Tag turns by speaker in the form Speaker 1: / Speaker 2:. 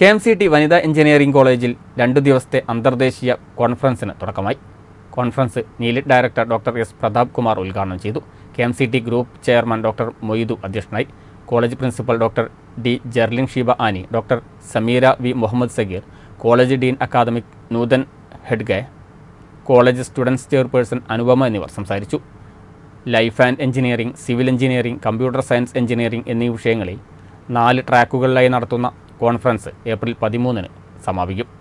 Speaker 1: K M C T വനിതാ engineering കോളേജിൽ രണ്ടു ദിവസത്തെ അന്തർദേശീയ കോൺഫറൻസിന് തുടക്കമായി conference NIELIT director doctor S Prathap Kumar ഉദ്ഘാടനം ചെയ്തു K M C T group chairman doctor Moidu അധ്യക്ഷനായി college principal doctor D Jerlin Sheeba Annie doctor Sameera V Muhammad Sageer college dean academic Nutan ഹെഡ്ഗെ കോളേജ് സ്റ്റുഡൻസ് ചെയർപേഴ്സൺ അനുപമ എന്നിവർ സംസാരിച്ചു life and engineering civil engineering computer science engineering എന്നീ വിഷയങ്ങളിൽ നാല് ട്രാക്കുകളിലായി നടത്തുന്ന കോൺഫറൻസ് ഏപ്രിൽ പതിമൂന്നിന് സമാപിക്കും